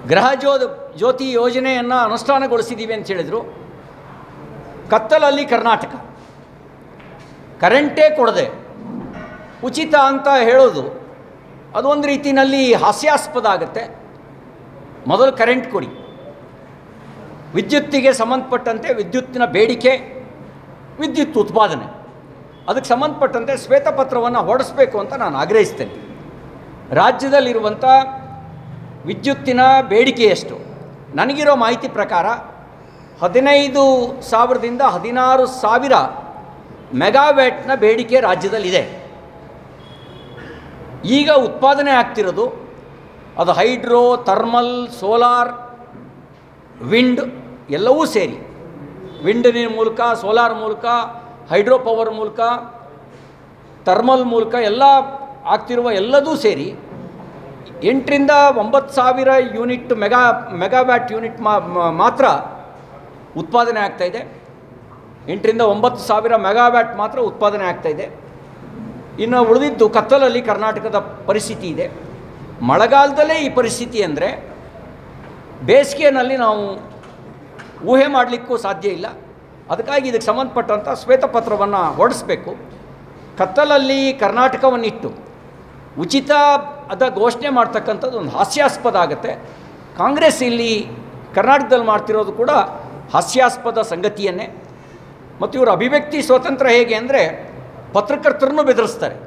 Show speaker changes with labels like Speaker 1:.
Speaker 1: ಗೃಹ ಜ್ಯೋ ಜ್ಯೋತಿ ಯೋಜನೆಯನ್ನು ಅನುಷ್ಠಾನಗೊಳಿಸಿದ್ದೀವಿ ಅಂತ ಹೇಳಿದರು ಕತ್ತಲಲ್ಲಿ ಕರ್ನಾಟಕ ಕರೆಂಟೇ ಕೊಡದೆ ಉಚಿತ ಅಂತ ಹೇಳೋದು ಅದೊಂದು ರೀತಿಯಲ್ಲಿ ಹಾಸ್ಯಾಸ್ಪದ ಆಗುತ್ತೆ ಮೊದಲು ಕರೆಂಟ್ ಕೊಡಿ ವಿದ್ಯುತ್ತಿಗೆ ಸಂಬಂಧಪಟ್ಟಂತೆ ವಿದ್ಯುತ್ತಿನ ಬೇಡಿಕೆ ವಿದ್ಯುತ್ ಉತ್ಪಾದನೆ ಅದಕ್ಕೆ ಸಂಬಂಧಪಟ್ಟಂತೆ ಶ್ವೇತಪತ್ರವನ್ನು ಹೊರಡಿಸ್ಬೇಕು ಅಂತ ನಾನು ಆಗ್ರಹಿಸ್ತೇನೆ ರಾಜ್ಯದಲ್ಲಿರುವಂಥ ವಿದ್ಯುತ್ತಿನ ಬೇಡಿಕೆ ಎಷ್ಟು ನನಗಿರೋ ಮಾಹಿತಿ ಪ್ರಕಾರ ಹದಿನೈದು ಸಾವಿರದಿಂದ ಹದಿನಾರು ಸಾವಿರ ಮೆಗಾವ್ಯಾಟ್ನ ಬೇಡಿಕೆ ರಾಜ್ಯದಲ್ಲಿದೆ ಈಗ ಉತ್ಪಾದನೆ ಆಗ್ತಿರೋದು ಅದು ಹೈಡ್ರೋ ಥರ್ಮಲ್ ಸೋಲಾರ್ ವಿಂಡ್ ಎಲ್ಲವೂ ಸೇರಿ ವಿಂಡಿನ ಮೂಲಕ ಸೋಲಾರ್ ಮೂಲಕ ಹೈಡ್ರೋ ಪವರ್ ಮೂಲಕ ಥರ್ಮಲ್ ಮೂಲಕ ಎಲ್ಲ ಆಗ್ತಿರುವ ಎಲ್ಲದೂ ಸೇರಿ ಎಂಟರಿಂದ ಒಂಬತ್ತು ಸಾವಿರ ಯೂನಿಟ್ ಮೆಗಾ ಮೆಗಾವ್ಯಾಟ್ ಯೂನಿಟ್ ಮಾ ಮಾ- ಮಾತ್ರ ಉತ್ಪಾದನೆ ಆಗ್ತಾಯಿದೆ ಎಂಟರಿಂದ ಒಂಬತ್ತು ಸಾವಿರ ಮೆಗಾವ್ಯಾಟ್ ಮಾತ್ರ ಉತ್ಪಾದನೆ ಆಗ್ತಾಯಿದೆ ಇನ್ನು ಉಳಿದಿದ್ದು ಕತ್ತಲಲ್ಲಿ ಕರ್ನಾಟಕದ ಪರಿಸ್ಥಿತಿ ಇದೆ ಮಳೆಗಾಲದಲ್ಲೇ ಈ ಪರಿಸ್ಥಿತಿ ಅಂದರೆ ಬೇಸಿಗೆಯಲ್ಲಿ ನಾವು ಊಹೆ ಮಾಡಲಿಕ್ಕೂ ಸಾಧ್ಯ ಇಲ್ಲ ಅದಕ್ಕಾಗಿ ಇದಕ್ಕೆ ಸಂಬಂಧಪಟ್ಟಂಥ ಶ್ವೇತಪತ್ರವನ್ನು ಹೊರಡಿಸ್ಬೇಕು ಕತ್ತಲಲ್ಲಿ ಕರ್ನಾಟಕವನ್ನಿಟ್ಟು ಉಚಿತ ಅದ ಘೋಷಣೆ ಮಾಡ್ತಕ್ಕಂಥದ್ದು ಒಂದು ಹಾಸ್ಯಾಸ್ಪದ ಆಗುತ್ತೆ ಕಾಂಗ್ರೆಸ್ ಇಲ್ಲಿ ಕರ್ನಾಟಕದಲ್ಲಿ ಮಾಡ್ತಿರೋದು ಕೂಡ ಹಾಸ್ಯಾಸ್ಪದ ಸಂಗತಿಯನ್ನೇ ಮತ್ತು ಇವರು ಅಭಿವ್ಯಕ್ತಿ ಸ್ವಾತಂತ್ರ್ಯ ಹೇಗೆ ಅಂದರೆ ಪತ್ರಕರ್ತರನ್ನು ಬೆದರಿಸ್ತಾರೆ